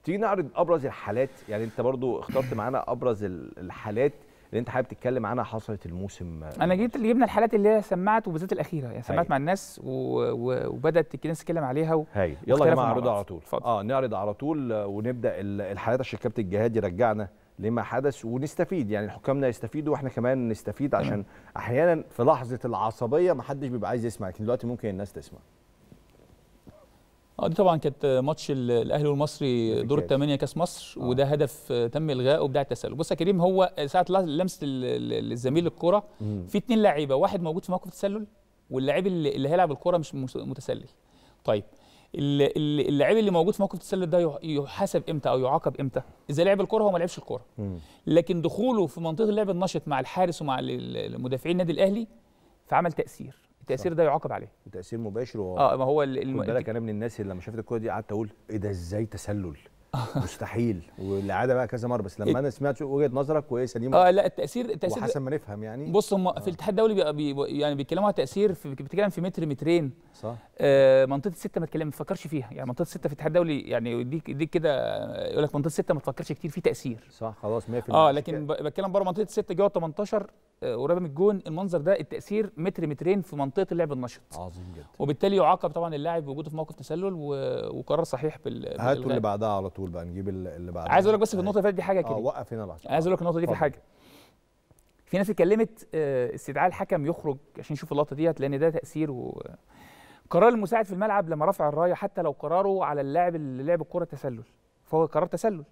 تيجي نعرض ابرز الحالات يعني انت برضو اخترت معانا ابرز ال- الحالات اللي انت حابب تتكلم عنها حصلت الموسم انا جبت اللي جبنا الحالات اللي هي سمعت وبالذات الاخيره يعني سمعت هاي. مع الناس و... و... وبدات الناس تتكلم عليها و... هاي يلا يا واختلفوا جماعه مع نعرضها بعض. على طول اتفضل. اه نعرض على طول آه، ونبدا ال- الحالات عشان كابتن الجهاد يرجعنا لما حدث ونستفيد يعني حكامنا يستفيدوا واحنا كمان نستفيد عشان احيانا في لحظه العصبيه ما حدش بيبقى عايز يسمع لكن دلوقتي ممكن الناس تسمع اه دي طبعا كانت ماتش ال- الاهلي والمصري في دور الكاس. الثمانيه كاس مصر آه. وده هدف آه، تم الغائه وبدايه التسلل بص يا كريم هو ساعه لمسه ال- ال- الزميل الكوره في اتنين لعيبه واحد موجود في موقف التسلل واللاعب اللي اللي هيلعب الكوره مش مس- متسلل طيب ال- ال- اللاعب اللي موجود في موقف التسلل ده يح- يحاسب امتى او يعاقب امتى اذا لعب الكوره هو ما لعبش الكوره مم. لكن دخوله في منطقه اللعب النشط مع الحارس ومع ال- ال- المدافعين النادي الاهلي فعمل تاثير التاثير ده يعاقب عليه تاثير مباشر و... اه ما هو ال- الم- خد بالك انا من الناس اللي لما شافت الكوره دي قعدت اقول ايه ده ازاي تسلل مستحيل والعاده بقى كذا مره بس لما انا سمعت وجهه نظرك وهي سليمه اه لا التاثير التاثير ده- وحسب ما نفهم يعني بص هم في الاتحاد الدولي بيبقى بي يعني بيتكلموا على تاثير في بتتكلم في متر مترين صح آه منطقه السته ما تكلم ما تفكرش فيها يعني منطقه السته في الاتحاد الدولي يعني يديك يديك كده يقول لك منطقه السته ما تفكرش كتير في تاثير صح خلاص 100% اه عشان لكن كده. ب- بتكلم بره منطقه السته جوه 18 آه، قريبه من الجون المنظر ده التاثير متر مترين في منطقه اللعب النشط عظيم جدا وبالتالي يعاقب طبعا اللاعب بوجوده في موقف تسلل و... وقرار صحيح بال هاتوا بالإلغاء. اللي بعدها على طول بقى نجيب ال- اللي بعدها عايز اقول لك بس في النقطه اللي فاتت دي حاجه اه كده وقف هنا لحظه عايز اقول لك النقطه دي في اتفضل. حاجه في ناس اتكلمت آه، استدعاء الحكم يخرج عشان يشوف اللقطه ديت لان ده تاثير و قرار المساعد في الملعب لما رفع الرايه حتى لو قراره على اللاعب اللي لعب الكره تسلل فهو قرار تسلل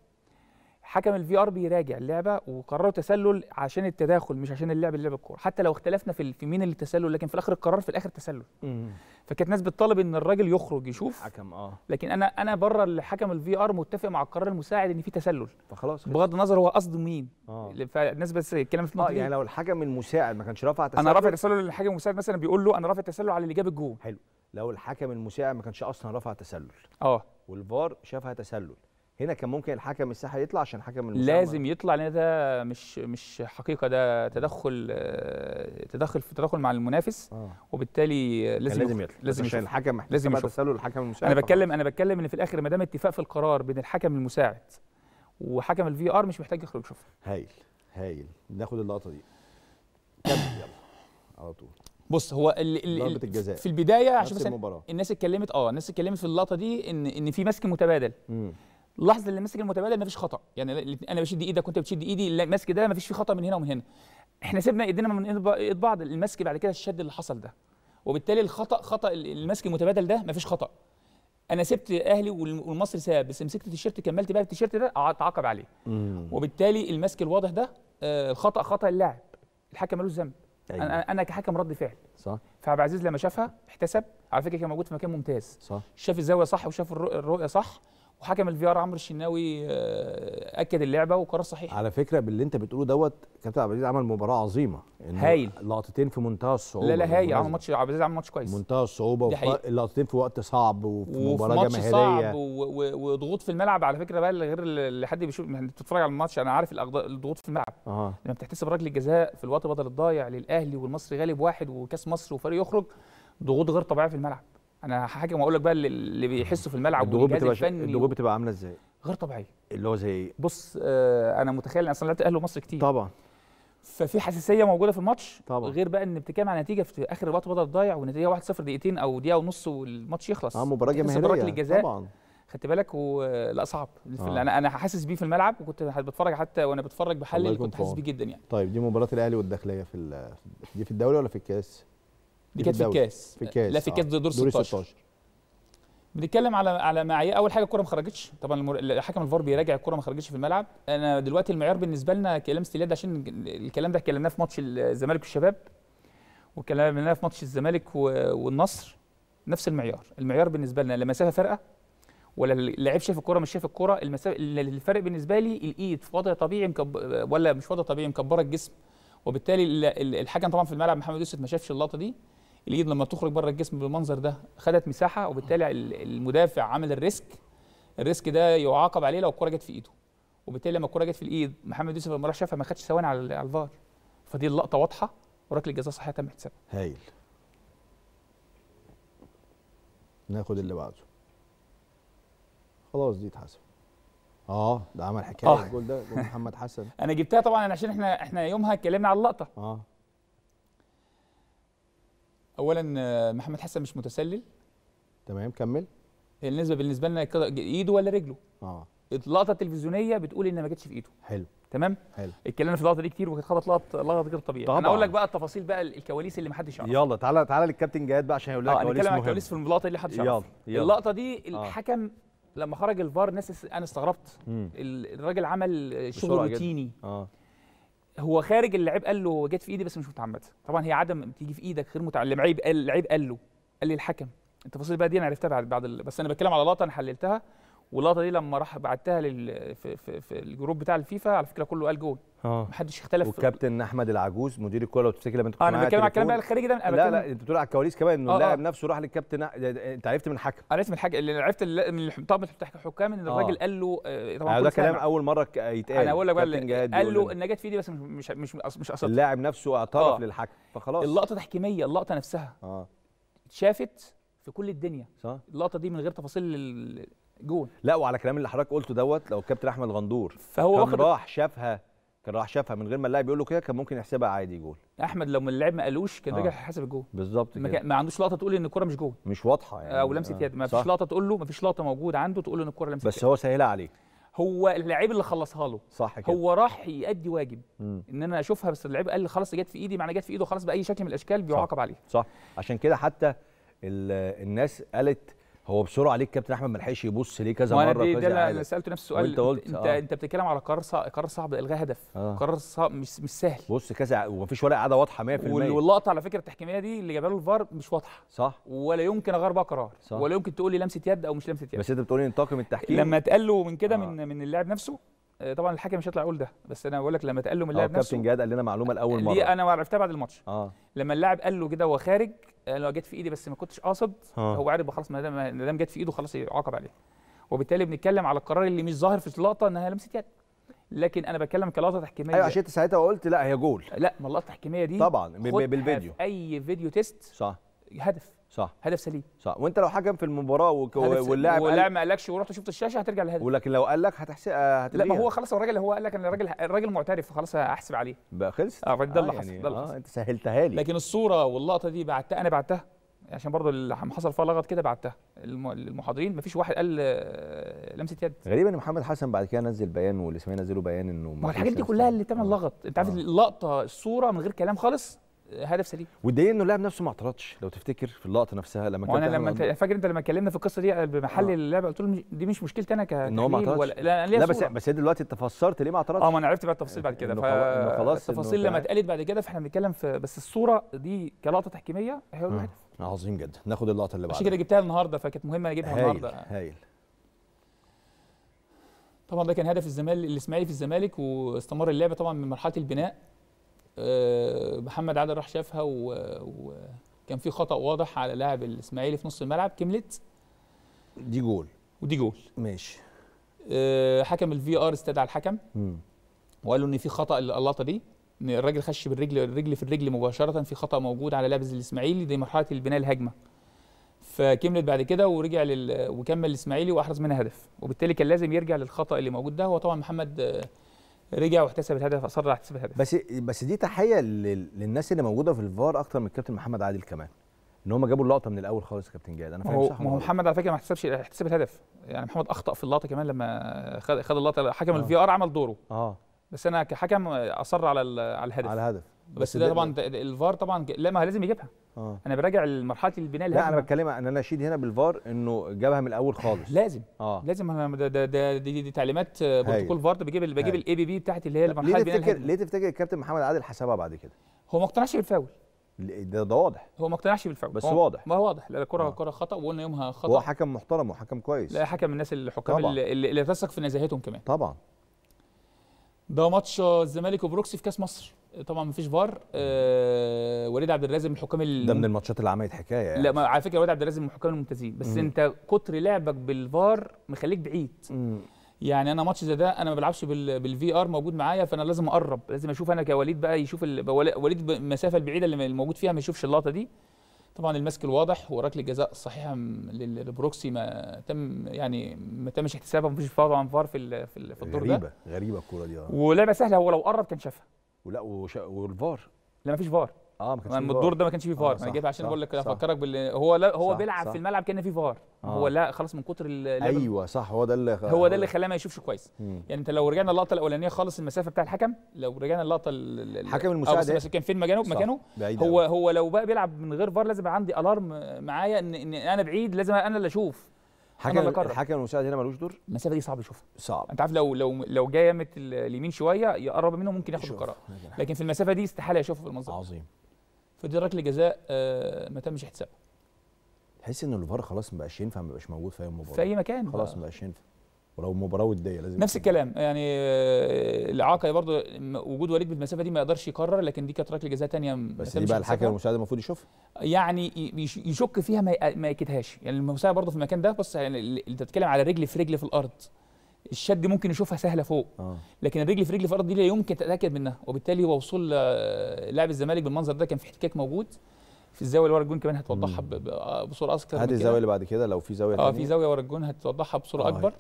حكم الفي ار بيراجع اللعبه وقرروا تسلل عشان التداخل مش عشان اللاعب اللي لعب الكوره حتى لو اختلفنا في ال- في مين اللي تسلل لكن في الاخر القرار في الاخر تسلل مم. فكانت ناس بتطالب ان الراجل يخرج يشوف حكم اه لكن انا انا بره الحكم الفي ار متفق مع القرار المساعد ان في تسلل فخلاص خلص. بغض النظر هو قصده مين اه فالناس بس اتكلمت في اه النقطه دي يعني لو الحكم المساعد ما كانش رفع تسلل انا رافع تسلل للحاجه المساعد مثلا بيقول له انا رافع تسلل على اللي جاب الجول لو الحكم المساعد ما كانش اصلا رفع تسلل اه والفار شافها تسلل هنا كان ممكن الحكم الساحه يطلع عشان الحكم المساعد لازم يطلع لان ده مش مش حقيقه ده تدخل آه، تدخل في تدخل مع المنافس اه وبالتالي كان لازم لازم يخرج. يطلع لازم عشان يشوف. الحكم محتاج لازم يسمع يشوف. تسلل الحكم المساعد انا فخلاص. بتكلم انا بتكلم ان في الاخر ما دام اتفاق في القرار بين الحكم المساعد وحكم الفي ار مش محتاج يخرج يشوف هايل هايل ناخد اللقطه دي كمل يلا على طول بص هو ال ال ضربة ال الجزاء. في البدايه عشان نفس مثلا المباراه الناس اتكلمت اه الناس اتكلمت في اللقطه دي ان ان في مسك متبادل مم. اللحظه اللي ماسك المتبادل مفيش خطا يعني ال- انا بشد ايدك وانت بتشد ايدي لا، المسك ده مفيش فيه خطا من هنا ومن هنا احنا سيبنا ايدينا من ايد ب- ايد بعض المسك بعد كده الشد اللي حصل ده وبالتالي الخطا خطا ال- المسك المتبادل ده مفيش خطا انا سبت اهلي والم- والمصري ساب بس مسكت التيشيرت كملت بقى التيشيرت ده اتعاقب عليه مم. وبالتالي المسك الواضح ده آه، الخطا خطا اللاعب الحكم ملوش ذنب أيوة. انا انا كحكم رد فعل صح فعبد العزيز لما شافها احتسب على فكره كان موجود في مكان ممتاز صح شاف الزاويه صح وشاف الرؤ- الرؤيه صح وحكم الفي ار عمرو الشناوي آه، اكد اللعبه وقرار صحيح على فكره باللي انت بتقوله دوت كابتن عبد العزيز عمل مباراه عظيمه إنه هايل. لقطتين في منتهى الصعوبه لا لا هاي بالمناسبة. عمل ماتش عبد العزيز عمل ماتش كويس منتهى الصعوبه دي وف- حقيقة. اللقطتين في وقت صعب وفي وفي مباراه ماتش جماهيريه صعب و- و- وضغوط في الملعب على فكره بقى اللي غير اللي حد بيشوف يعني بتتفرج على الماتش انا عارف الأغض- الضغوط في الملعب اه لما بتحتسب ركله الجزاء في الوقت بدل الضايع للاهلي والمصري غالب واحد وكاس مصر وفريق يخرج ضغوط غير طبيعيه في الملعب انا حاجه ما اقول لك بقى اللي- اللي بيحسوا في الملعب الضغوط والجهاز بتبقى شا- الفني الضغوط بتبقى عامله ازاي غير طبيعيه اللي هو زي ايه بص آه انا متخيل انا اصلا لعبت اهلي ومصر كتير طبعا ففي حساسيه موجوده في الماتش طبعا. غير بقى ان بتتكلم عن نتيجه في اخر الوقت بدل الضايع والنتيجه 1-0 دقيقتين او دقيقه ونص والماتش يخلص اه مباراه بتحتسب جماهيريه ركله الجزاء طبعا خدت بالك و... لا صعب في- آه. انا انا حاسس بيه في الملعب وكنت بتفرج حتى وانا بتفرج الله بحلل يكون كنت في حاسس عونك. بيه جدا يعني طيب دي مباراه الاهلي والداخليه في ال- دي في الدوري ولا في الكاس دي في كانت في الدوري. الكاس في الكاس لا في الكاس آه. ده دور دور 16 16 بنتكلم على على معايير اول حاجه الكره ما خرجتش طبعا المر... حكم الفار بيراجع الكره ما خرجتش في الملعب انا دلوقتي المعيار بالنسبه لنا كلمه اليد عشان الكلام ده اتكلمناه في ماتش الزمالك والشباب واتكلمناه في ماتش الزمالك و... والنصر نفس المعيار المعيار بالنسبه لنا لا مسافه فارقه ولا اللاعب شايف الكره مش شايف الكره المسافه الفرق بالنسبه لي الايد في وضع طبيعي مكب... ولا مش وضع طبيعي مكبره الجسم وبالتالي ال- ال- الحكم طبعا في الملعب محمد يوسف ما شافش اللقطه دي الايد لما تخرج بره الجسم بالمنظر ده خدت مساحه وبالتالي ال- المدافع عمل الريسك الريسك ده يعاقب عليه لو الكره جت في ايده وبالتالي لما الكره جت في الايد محمد يوسف لما راح شافها ما خدش ثواني على ال- على الفار فدي اللقطه واضحه وركله جزاء صحيحه تم احتسابها هايل ناخد اللي بعده خلاص دي اتحسب اه ده عمل حكايه آه. الجول ده جول محمد حسن انا جبتها طبعا عشان احنا احنا يومها اتكلمنا على اللقطه اه اولا آه، محمد حسن مش متسلل تمام كمل هي النسبه بالنسبه لنا كده ايده ولا رجله اه اللقطه التلفزيونيه بتقول ان ما جاتش في ايده حلو تمام حلو اتكلمنا في اللقطه دي كتير وكانت خبط لقط لغط غير طبيعي طبعاً. انا اقول لك بقى التفاصيل بقى الكواليس اللي محدش يعرفها يلا تعالى تعالى للكابتن جهاد بقى عشان هيقول لك اه كواليس هنتكلم عن مهمة. الكواليس في اللقطه اللي محدش يلا يعرفها يلا اللقطه دي آه. الحكم لما خرج الفار الناس انا استغربت مم. ال- الراجل عمل شغل بسرعة جداً. روتيني اه هو خارج اللعيب قال له جت في ايدي بس مش متعمده طبعا هي عدم تيجي في ايدك غير متعمده اللعيب قال اللعيب قال له قال لي الحكم التفاصيل بقى دي انا عرفتها بعد بعد ال- بس انا بتكلم على لقطه انا حللتها واللقطه دي لما راح بعتها لل في, في, في الجروب بتاع الفيفا على فكره كله قال جول اه محدش اختلف والكابتن احمد العجوز مدير الكوره لو تفتكر لما انت كنت اه انا معايا بتكلم على الكلام بقى تليفون. الخارجي ده انا لا بتكلم- لا انت بتقول على الكواليس كمان انه آه، اللاعب آه. نفسه راح للكابتن أح- ده- ده- انت عرفت من الحكم عرفت من الحاجه اللي عرفت ال- من طاقم الحكام ان الراجل آه. قال له آه، طبعا يعني كل ده سنة كلام اول مره ك- يتقال انا اقول لك بقى كابتن اللي- جهاد قال بيقول له لنا. ان جت في ايدي بس مش مش مش مش قصدها اللاعب نفسه اعترف آه. للحكم فخلاص اللقطه تحكيميه اللقطه نفسها اه اتشافت في كل الدنيا صح اللقطه دي من غير تفاصيل الجول لا وعلى كلام اللي حضرتك قلته دوت لو الكابتن احمد غندور فهو كان واخد راح شافها كان راح شافها من غير ما اللاعب يقول له كده كان ممكن يحسبها عادي جول احمد لو من اللعيب ما قالوش كان آه. رجع حسب الجول بالظبط ما, كده كان- ما عندوش لقطه تقول ان الكره مش جول مش واضحه يعني او لمسه آه. يد ما صح. فيش لقطه تقول له ما فيش لقطه موجوده عنده تقول له ان الكره لمسه بس يد هو سهلها عليه هو اللعيب اللي خلصها له صح كده هو راح يأدي واجب مم. ان انا اشوفها بس اللعيب قال لي خلاص جت في ايدي معنى جت في ايده خلاص باي شكل من الاشكال بيعاقب عليه صح عشان كده حتى ال- الناس قالت هو بسرعه عليه الكابتن احمد ما لحقش يبص ليه كذا وانا مره دي ده كذا اللي عادة. انا سالته نفس السؤال وأنت قلت، انت آه. انت بتتكلم على قرار صعب قرار صعب الغاء هدف آه. قرار صعب مش مش سهل بص كذا ع- ومفيش ولا قاعده واضحه 100% وال- واللقطه على فكره التحكيميه دي اللي جابها له الفار مش واضحه صح ولا يمكن اغير بقى قرار صح. ولا يمكن تقول لي لمسه يد او مش لمسه يد بس انت بتقولي ان طاقم التحكيم لما اتقال له من كده آه. من من اللاعب نفسه آه، طبعا الحكم مش هيطلع يقول ده بس انا بقول لك لما اتقال له من اه اللاعب نفسه كابتن جهاد قال لنا معلومه لاول مره دي انا عرفتها بعد الماتش اه لما اللاعب قال له كده وهو خارج قال له جت في ايدي بس ما كنتش قاصد آه. هو عارف بقى خلاص ما دام ما دام جت في ايده خلاص يعاقب عليه وبالتالي بنتكلم على القرار اللي مش ظاهر في اللقطه انها لمسه يد لكن انا بتكلم كلقطه تحكيميه ايوه عشان انت ساعتها قلت لا هي جول لا ما اللقطه التحكيميه دي طبعا ب- ب- خدها بالفيديو في اي فيديو تيست صح هدف صح هدف سليم صح وانت لو حكم في المباراه وك... هدف سليم. واللاعب واللاعب قال ما قالكش ورحت شفت الشاشه هترجع للهدف ولكن لو قال لك هتحسب لا هتلغيها ما هو خلاص هو الراجل هو قال لك ان الراجل الراجل معترف خلاص هحسب عليه بقى خلص اه ده اللي حصل ده اللي اه حصل انت سهلتها لي لكن الصوره واللقطه دي بعتها انا بعتها عشان برضو اللي حصل فيها لغط كده بعتها الم- المحاضرين مفيش واحد قال آه، لمسه يد غريب ان محمد حسن بعد كده نزل بيان والاسماعيلي نزلوا بيان انه ما هو الحاجات دي كلها اللي بتعمل لغط انت عارف آه. اللقطه الصوره من غير كلام خالص آه، هدف سليم والدليل انه اللاعب نفسه ما اعترضش لو تفتكر في اللقطه نفسها لما وانا كابتن لما أحمد انت فاكر انت لما اتكلمنا في القصه دي بمحل آه. اللعبه قلت له مش- دي مش مشكلتي انا إن هو ما كتحليل اعترضش. ولا لا, أنا ليا لا بس صورة. بس دلوقتي انت فسرت ليه ما اعترضش اه ما انا عرفت بقى التفاصيل بعد كده إنه خلاص- إنه خلاص إنه التفاصيل لما فعلا. اتقالت بعد كده فاحنا بنتكلم في بس الصوره دي كلقطه تحكيميه هي آه. عظيم جدا ناخد اللقطه اللي عشان بعدها كده جبتها النهارده فكانت مهمه اجيبها هايل النهارده هايل طبعا ده كان هدف الزمالك الاسماعيلي في الزمالك واستمر اللعب طبعا من مرحله البناء آه، محمد عادل راح شافها و- وكان في خطا واضح على لاعب الاسماعيلي في نص الملعب كملت دي جول ودي جول ماشي آه، حكم الفي ار استدعى الحكم مم. وقال له ان في خطا اللقطه دي ان الراجل خش بالرجل الرجل في الرجل مباشره في خطا موجود على لاعب الاسماعيلي دي مرحله البناء الهجمه فكملت بعد كده ورجع لل... وكمل الاسماعيلي واحرز منها هدف وبالتالي كان لازم يرجع للخطا اللي موجود ده هو طبعا محمد آه، رجع واحتسب الهدف اصر على احتساب الهدف بس بس دي تحيه لل- للناس اللي موجوده في الفار اكتر من الكابتن محمد عادل كمان ان هم جابوا اللقطه من الاول خالص يا كابتن جاد انا ما فاهم هو صح ما هو ولا غلط؟ محمد على فكره ما احتسبش احتسب الهدف يعني محمد اخطا في اللقطه كمان لما خد خد اللقطه حكم آه. الفي ار عمل دوره اه بس انا كحكم اصر على ال- على الهدف على هدف بس, ده طبعا ده- ده الفار طبعا لا ما لازم يجيبها اه انا براجع مرحله البناء لا انا الهجمة. بتكلم ان انا اشيد هنا بالفار انه جابها من الاول خالص لازم اه لازم أنا ده ده ده دي, دي, دي تعليمات آه، بروتوكول فار ده بجيب ال- بجيب هايل. الاي بي بي بتاعت اللي هي ليه المرحله البناء تفتكر الهجمة. ليه تفتكر الكابتن محمد عادل حسبها بعد كده هو ما اقتنعش بالفاول ده, ده واضح هو ما اقتنعش بالفاول بس هو واضح. ما هو واضح لا الكره آه. كره خطا وقلنا يومها هو خطا حكم محترم وحكم كويس لا حكم من الناس الحكام طبعا. اللي, اللي اللي تثق في نزاهتهم كمان طبعا ده ماتش آه، الزمالك وبروكسي في كاس مصر طبعا ما فيش فار آه وليد عبد الرازق من الحكام ال- ده من الماتشات اللي عملت حكايه يعني لا ما على فكره وليد عبد الرازق من الحكام الممتازين بس مم. انت كتر لعبك بالفار مخليك بعيد مم. يعني انا ماتش زي ده انا ما بلعبش بالفي ار موجود معايا فانا لازم اقرب لازم اشوف انا كوليد بقى يشوف ال- وليد وليد المسافه البعيده اللي موجود فيها ما يشوفش اللقطه دي طبعا المسك الواضح وركله الجزاء الصحيحه م- لل- لبروكسي ما تم يعني ما تمش احتسابها مفيش طبعا فار في ال- في ال- في الدور ده غريبه غريبه الكوره دي اه ولعبه سهله هو لو قرب كان شافها ولا وش... والفار لا مفيش فار اه ما كانش ما فيه الدور فار. ده ما كانش فيه فار صح، انا جايب عشان صح، بقول لك صح. افكرك بال هو لا هو صح، بيلعب صح. في الملعب كان فيه فار آه. هو لا خلاص من كتر اللعب ايوه صح هو ده اللي هو ده اللي خلاه ما يشوفش كويس مم. يعني انت لو رجعنا اللقطه الاولانيه خالص المسافه بتاع الحكم لو رجعنا اللقطه ال- ال- ال- الحكم أو المساعد بس- إيه؟ بس كان فين مكانه صح. مكانه بعيد هو أوي. هو لو بقى بيلعب من غير فار لازم يبقى عندي الارم معايا ان ان انا بعيد لازم انا اللي اشوف حكم اللي أقرر. الحكم المساعد هنا ملوش دور المسافه دي صعب يشوفها صعب انت عارف لو لو لو جاي يمت ال- اليمين شويه يقرب منه ممكن ياخد شوف. القرار لكن في المسافه دي استحاله يشوفها في المنظر عظيم فدي ركله جزاء آه، ما تمش احتسابها تحس ان الفار خلاص ما بقاش ينفع ما بقاش موجود في اي مباراه في اي مكان خلاص بقى. ما بقاش ينفع ولو مباراه وديه لازم نفس يكون. الكلام يعني آه، الاعاقه برضه وجود وليد بالمسافه دي ما يقدرش يقرر لكن دي كانت ركله جزاء ثانيه بس دي بقى الحكم المساعد المفروض يشوفها يعني ي- يش- يشك فيها ما ي- ما يكدهاش يعني المساعد برضه في المكان ده بص يعني ال- انت بتتكلم على رجل في رجل في الارض الشد ممكن يشوفها سهله فوق اه لكن الرجل في رجل في الارض دي لا يمكن تتاكد منها وبالتالي هو وصول آه، لاعب الزمالك بالمنظر ده كان في احتكاك موجود في الزاويه اللي ورا الجون كمان هتوضحها ب- ب- بصوره اكتر من هذه كده. الزاويه اللي بعد كده لو في زاويه اه تانية. في زاويه ورا الجون هتوضحها بصوره آه، اكبر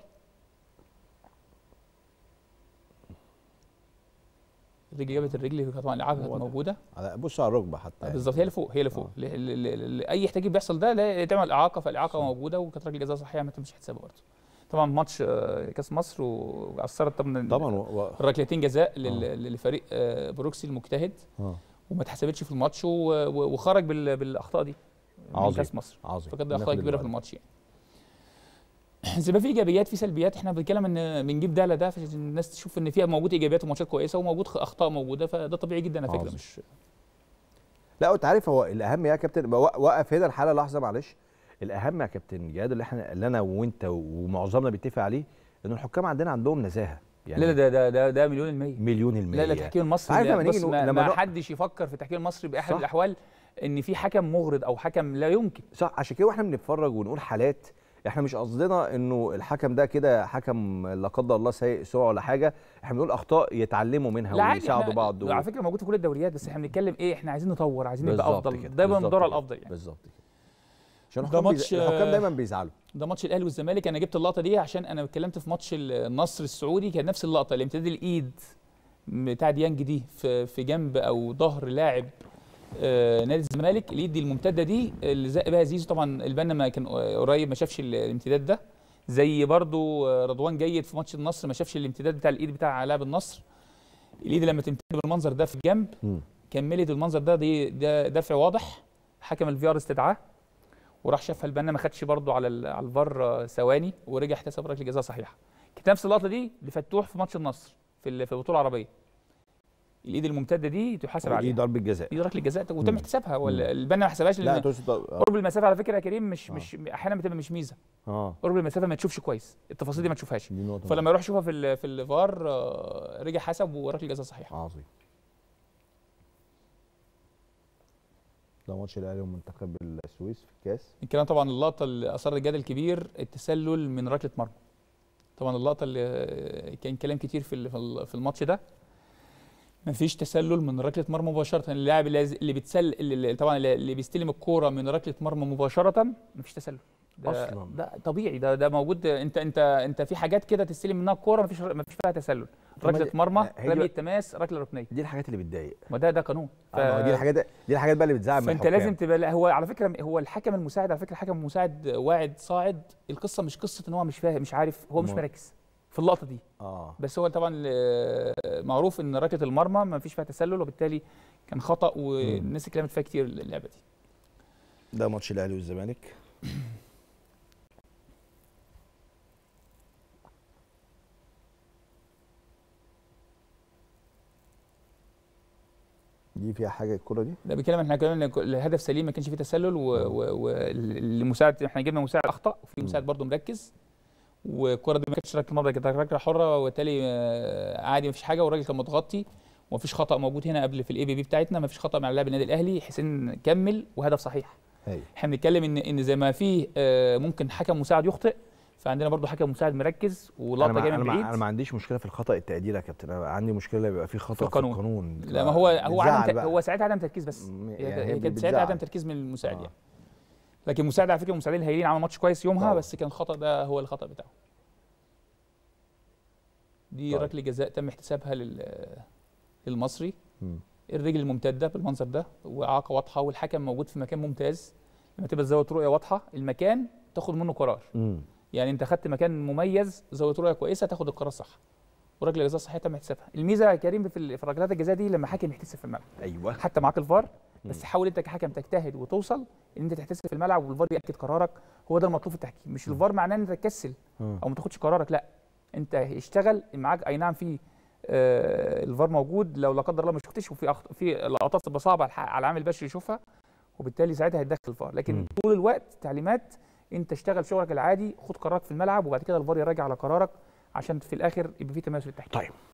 الرجل جابت الرجل طبعا الاعاقه كانت هو ده. موجوده على بص على الركبه حتى يعني. بالظبط هي اللي فوق هي اللي فوق ل- ل- ل- ل- اي احتكاك بيحصل ده لا تعمل اعاقه فالاعاقه موجوده وكانت ركله جزاء صحيحه ما تمشي حسابها برضه طبعا ماتش آه، كاس مصر واثرت طبعا طبعا و... و... ركلتين جزاء لل- لفريق آه، بروكسي المجتهد آه. وما اتحسبتش في الماتش و- و- وخرج بال- بالاخطاء دي من عظيم. كاس مصر عظيم فكانت ده اخطاء ناخد كبيره في اللي الماتش يعني زي ما في ايجابيات في سلبيات احنا بنتكلم ان بنجيب ده على ده عشان الناس تشوف ان فيها موجود ايجابيات وماتشات كويسه وموجود خ- اخطاء موجوده فده طبيعي جدا على فكره عظيم. مش لا انت عارف هو الاهم يا كابتن وق- وقف هنا الحاله لحظه معلش الاهم يا كابتن جهاد اللي احنا اللي انا وانت ومعظمنا بيتفق عليه ان الحكام عندنا عندهم نزاهه يعني لا لا ده ده ده, ده مليون المية مليون المية لا لا التحكيم المصري عارف لا لما نيجي بص نقول- ما, لما ما نق- حدش يفكر في التحكيم المصري باحد صح. الاحوال ان في حكم مغرض او حكم لا يمكن صح عشان كده واحنا بنتفرج ونقول حالات احنا مش قصدنا انه الحكم ده كده حكم لا قدر الله سيء سوء ولا حاجه احنا بنقول اخطاء يتعلموا منها لا عادي ويساعدوا احنا- بعض على فكره موجود في كل الدوريات بس احنا بنتكلم ايه احنا عايزين نطور عايزين نبقى بالظبط افضل كده، دايما بالظبط ندور على كده، الافضل يعني بالظبط كده عشان ده الحكام ماتش، بيز... الحكام آه، دايما بيزعلوا ده ماتش الاهلي والزمالك انا جبت اللقطه دي عشان انا اتكلمت في ماتش النصر السعودي كان نفس اللقطه الامتداد الايد بتاع ديانج دي في في جنب او ظهر لاعب آه نادي الزمالك الايد دي الممتده دي اللي زق بها زيزو طبعا البنا ما كان قريب ما شافش الامتداد ده زي برضو آه، رضوان جيد في ماتش النصر ما شافش الامتداد بتاع الايد بتاع لاعب النصر الايد لما تمتد بالمنظر ده في الجنب مم. كملت المنظر ده دي ده دفع واضح حكم الفي ار استدعاه وراح شافها البنا ما خدش برضه على ال- على الفار آه، ثواني ورجع احتسب ركله جزاء صحيحه كانت نفس اللقطه دي لفتوح في ماتش النصر في ال- في البطوله العربيه الايد الممتده دي تحاسب دي عليها ضربه جزاء دي ركله جزاء وتم مم. احتسابها مم. والبنا ما حسبهاش لا لان تقصد آه. قرب المسافه على فكره يا كريم مش آه. مش احيانا بتبقى مش ميزه اه قرب المسافه ما تشوفش كويس التفاصيل دي ما تشوفهاش دي نقطه فلما يروح يشوفها في ال- في الفار آه، رجع حسب وركله جزاء صحيحه عظيم ده ماتش الاهلي ومنتخب السويس في الكاس الكلام طبعا اللقطه اللي اثارت جدل كبير التسلل من ركله مرمى طبعا اللقطه اللي كان كلام كتير في ال- في ال- في الماتش ده مفيش تسلل من ركله مرمى مباشره اللاعب اللي اللي بتسل اللي طبعا اللي اللي بيستلم الكوره من ركله مرمى مباشره مفيش تسلل ده أصلاً. ده طبيعي ده ده موجود انت انت انت في حاجات كده تستلم منها الكوره مفيش مفيش فيها تسلل طب ما ركله دي- مرمى هي دي رميه بقى- تماس ركله ركنيه دي الحاجات اللي بتضايق ما ده ده قانون ف... آه، ما هو دي الحاجات دي الحاجات بقى اللي بتزعل من فانت الحكام. لازم تبقى لا، هو على فكره هو الحكم المساعد على فكره الحكم المساعد واعد صاعد القصه مش قصه ان هو مش فاهم مش عارف هو مش أمال. مركز في اللقطه دي اه بس هو طبعا آه، معروف ان ركله المرمى ما فيش فيها تسلل وبالتالي كان خطا والناس اتكلمت فيها كتير اللعبه دي ده ماتش الاهلي والزمالك دي فيها حاجه الكره دي ده بيتكلم احنا كمان إن الهدف سليم ما كانش فيه تسلل والمساعد احنا جبنا مساعد اخطا وفي مم. مساعد برضه مركز والكره دي ما كانتش ركله مرمى كانت ركله حره وبالتالي آه، عادي ما فيش حاجه والراجل كان متغطي ومفيش خطا موجود هنا قبل في الاي بي بي بتاعتنا ما فيش خطا مع لاعب النادي الاهلي حسين كمل وهدف صحيح هاي احنا بنتكلم ان ان زي ما في آه، ممكن حكم مساعد يخطئ فعندنا برضو حكم مساعد مركز انا ولقطه ما, جايه أنا, من ما, بعيد انا ما عنديش مشكله في الخطا التقديري يا كابتن انا عندي مشكله بيبقى في خطا في القانون. القانون لا ما هو هو بتزعل عدم ت- بقى. هو ساعتها عدم تركيز بس م- هي يعني هي هي كانت ساعتها بتزعل. عدم تركيز من المساعد آه. يعني لكن المساعد على فكره المساعدين الهايلين عملوا ماتش كويس يومها طبعا. بس كان الخطا ده هو الخطا بتاعه دي طيب. ركله جزاء تم احتسابها لل للمصري مم. الرجل الممتده بالمنظر ده واعاقه واضحه والحكم موجود في مكان ممتاز لما تبقى زاويه رؤيه واضحه المكان تاخد منه قرار مم. يعني انت خدت مكان مميز زاويه رؤيه كويسه تاخد القرار صح وركله جزاء صحيحه تم احتسابها الميزه يا كريم في ال- في ركلات الجزاء دي لما حكم يحتسب في الملعب ايوه حتى معاك الفار بس مم. حاول انت كحكم تجتهد وتوصل ان انت تحتسب في الملعب والفار بياكد قرارك هو ده المطلوب في التحكيم مش الفار معناه ان انت تكسل مم. او ما تاخدش قرارك لا انت اشتغل معاك اي نعم في آه الفار موجود لو لا قدر الله ما شفتش وفي أخط... في لقطات تبقى صعبه على الح- على العامل البشري يشوفها وبالتالي ساعتها هيتدخل الفار لكن مم. طول الوقت تعليمات انت اشتغل شغلك العادي خد قرارك في الملعب وبعد كده الفار يراجع على قرارك عشان في الاخر يبقى في تميز في التحكيم طيب